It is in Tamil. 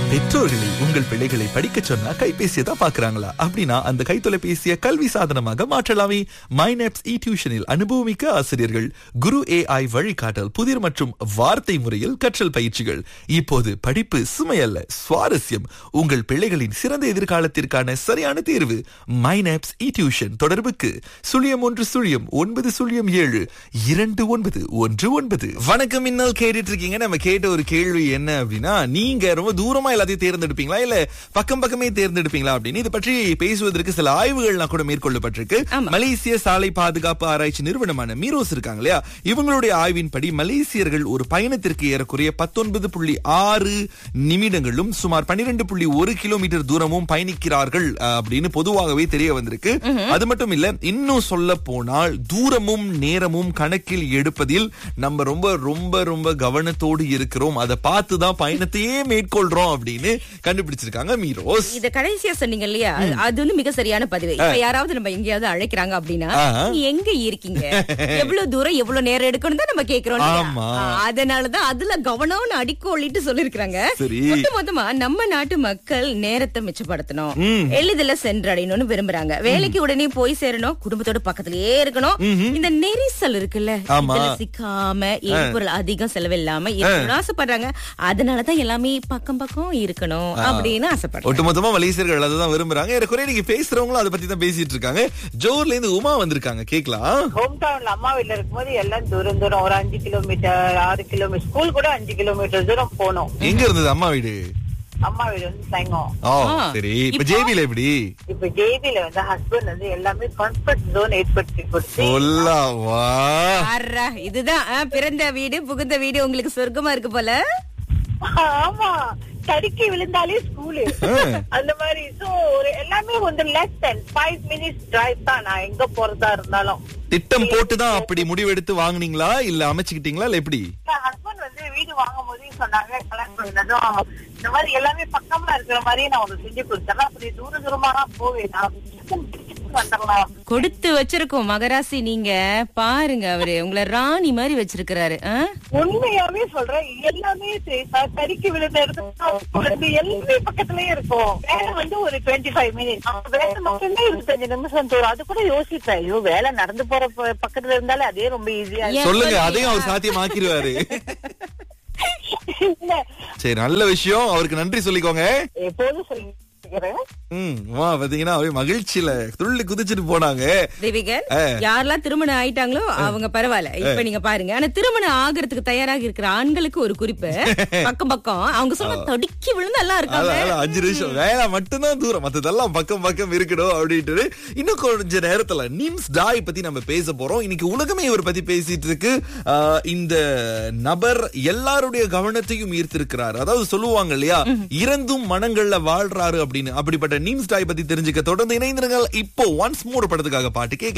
பெற்றோர்களை உங்கள் பிள்ளைகளை படிக்க சொன்னா கைபேசியை தான் பாக்குறாங்களா அப்படின்னா அந்த கைத்தொலைபேசியை கல்வி சாதனமாக மாற்றலாமே மைனப்ஸ் இ டியூஷனில் அனுபவமிக்க ஆசிரியர்கள் குரு ஏஐ வழிகாட்டல் புதிர் மற்றும் வார்த்தை முறையில் கற்றல் பயிற்சிகள் இப்போது படிப்பு சுமையல்ல சுவாரஸ்யம் உங்கள் பிள்ளைகளின் சிறந்த எதிர்காலத்திற்கான சரியான தேர்வு மைனப்ஸ் இ டியூஷன் தொடர்புக்கு சுழியம் ஒன்று சுழியம் ஒன்பது சுழியம் ஏழு இரண்டு ஒன்பது ஒன்று ஒன்பது வணக்கம் இன்னல் கேட்டுட்டு இருக்கீங்க நம்ம கேட்ட ஒரு கேள்வி என்ன அப்படின்னா நீங்க ரொம்ப தூரமா எல்லாத்தையும் தேர்ந்தெடுப்பீங்களா இல்ல பக்கம் பக்கமே தேர்ந்தெடுப்பீங்களா அப்படின்னு இது பற்றி பேசுவதற்கு சில ஆய்வுகள்லாம் கூட மேற்கொள்ளப்பட்டிருக்கு ஆமா. மலேசிய சாலை பாதுகாப்பு ஆராய்ச்சி நிறுவனமான மீரோஸ் இருக்காங்க இல்லையா இவங்களுடைய ஆய்வின்படி மலேசியர்கள் ஒரு பயணத்திற்கு ஏறக்குறைய பத்தொன்பது புள்ளி ஆறு நிமிடங்களும் சுமார் பன்னிரெண்டு புள்ளி ஒரு கிலோமீட்டர் தூரமும் பயணிக்கிறார்கள் அஹ், அப்படின்னு பொதுவாகவே தெரிய வந்திருக்கு அது மட்டும் இல்ல இன்னும் சொல்ல போனால் தூரமும் நேரமும் கணக்கில் எடுப்பதில் நம்ம ரொம்ப ரொம்ப ரொம்ப கவனத்தோடு இருக்கிறோம் அதை பார்த்து தான் பயணத்தையே மேற்கொள்றோம் அப்படின்னு கண்டுபிடிச்சிருக்காங்க மீரோஸ் இத கடைசியா சொன்னீங்க இல்லையா அது- அது வந்து மிக சரியான பதிவு இப்ப யாராவது நம்ம எங்கேயாவது அழைக்கிறாங்க அப்படின்னா ஆஹா. நீங்க எங்க இருக்கீங்க எவ்வளவு தூரம் எவ்வளவு நேரம் எடுக்கணும் தான் நம்ம கேக்குறோம் இல்லையா? ஆமா. ஆ, அதனாலதான் அதுல கவனம்னு அடிக்கோலிட்டு சொல்லிருக்காங்க சரி. மொத்த மொத்தமா நம்ம நாட்டு மக்கள் நேரத்தை மிச்சப்படுத்தணும் எளிதில சென்றடையணும்னு விரும்புறாங்க வேலைக்கு உடனே போய் சேரணும் குடும்பத்தோட பக்கத்திலேயே இருக்கணும் இந்த நெரிசல் இருக்குல்ல ஆமா. இதுல சிக்காம எரிபொருள் அதிகம் செலவில்லாம இருக்கணும்னு ஆசைப்படுறாங்க அதனாலதான் எல்லாமே பக்கம் பக்கம் இருக்கணும் அப்படின்னு ஆசைப்படுறாங்க ஒட்டுமொத்தமா மலேசியர்கள் அதுதான் விரும்புறாங்க ஏறக்குறைய நீங்க பேசுறவங்களும் அதை பத்தி தான் பேசிட்டு இருக்காங்க ஜோர்ல இருந்து உமா வந்திருக்காங்க கேக்கலாம் ஹோம் டவுன்ல அம்மா வீட்ல இருக்கும்போது எல்லாம் தூரம் தூரம் ஒரு அஞ்சு கிலோமீட்டர் ஆறு கிலோமீட்டர் ஸ்கூல் கூட அஞ்சு கிலோமீட்டர் தூரம் போனோம் எங்க இருந்தது அம்மா வீடு அம்மா வீடு வந்து சங்கம் ஓ ஆ. சரி இப்ப இப்போ? ஜேபில எப்படி இப்ப ஜேபில வந்து ஹஸ்பண்ட் வந்து எல்லாமே கம்ஃபர்ட் ஜோன் ஏற்படுத்தி கொடுத்து சொல்லவா ஆறா, இதுதான் ஆ, பிறந்த வீடு புகுந்த வீடு உங்களுக்கு சொர்க்கமா இருக்கு போல ஆமா தடுக்கி விழுந்தாலே ஸ்கூலு அந்த மாதிரி சோ ஒரு எல்லாமே வந்து less than five minutes drive தான் நான் எங்க போறதா இருந்தாலும் திட்டம் போட்டுதான் அப்படி முடிவெடுத்து வாங்குனீங்களா இல்ல அமைச்சுக்கிட்டீங்களா இல்ல எப்படி ஹஸ்பண்ட் வந்து வீடு வாங்கும் போதே சொன்னாங்க கல்யாணம் பண்ணதும் இந்த மாதிரி எல்லாமே பக்கமா இருக்கிற மாதிரியே நான் உனக்கு செஞ்சு கொடுத்தேன் அப்படி தூர தூரமா தான் போவேன் நான் வந்துடலாம் கொடுத்து வச்சிருக்கோம் மகராசி நீங்க பாருங்க அவரு உங்களை ராணி மாதிரி வச்சிருக்கிறாரு ஆ? உண்மையாவே சொல்றேன் எல்லாமே சரி, த- தறிக்கு விழுந்த இடத்துல எல்லாமே பக்கத்துலயே இருக்கும் வேலை வந்து ஒரு டுவெண்ட்டி ஃபைவ் மினிட்ஸ் வேலை மட்டும்தான் இருபத்தஞ்சு நிமிஷம் தூரம் அது கூட யோசிப்பேன் ஐயோ வேலை நடந்து போற ப- பக்கத்துல இருந்தாலே அதே ரொம்ப ஈஸியா ஏன் சொல்லுங்க சொல்றீங்க? அதையும் அவர் சாத்தியமாக்கிடுவாரு இல்ல சரி நல்ல விஷயம் அவருக்கு நன்றி சொல்லிக்கோங்க எப்போதும் சொல்லிக்கிறேன் ம் வா பாத்தீங்கன்னா அவரே மகிழ்ச்சியில துள்ளி குதிச்சிட்டு போனாங்க தேவிகன் ஆ. யாரெல்லாம் திருமணம் ஆயிட்டாங்களோ அவங்க பரவாயில்ல இப்ப நீங்க பாருங்க ஆனா திருமணம் ஆகிறதுக்கு தயாராக இருக்கிற ஆண்களுக்கு ஒரு குறிப்பு பக்கம் பக்கம் அவங்க சொன்ன தடுக்கி விழுந்து எல்லாம் இருக்காங்க அதான், அதான், அஞ்சு நிமிஷம் வேலை மட்டும்தான் தூரம் மத்ததெல்லாம் பக்கம் பக்கம் இருக்கணும் அப்படின்ட்டு இன்னும் கொஞ்ச நேரத்துல நிம்ஸ் டாய் பத்தி நம்ம பேச போறோம் இன்னைக்கு உலகமே இவர் பத்தி பேசிட்டு இருக்கு ஆஹ், இந்த நபர் எல்லாருடைய கவனத்தையும் ஈர்த்திருக்கிறார் அதாவது சொல்லுவாங்க இல்லையா இறந்தும் மனங்கள்ல வாழ்றாரு அப்படின்னு அப்படிப்பட்ட நிம்ஸ் டாய் பத்தி தெரிஞ்சுக்க தொடர்ந்து இணைந்திருங்கள் இப்போ ஒன்ஸ் மோர் படத்துக்காக பாட்டு கேட்கலாம்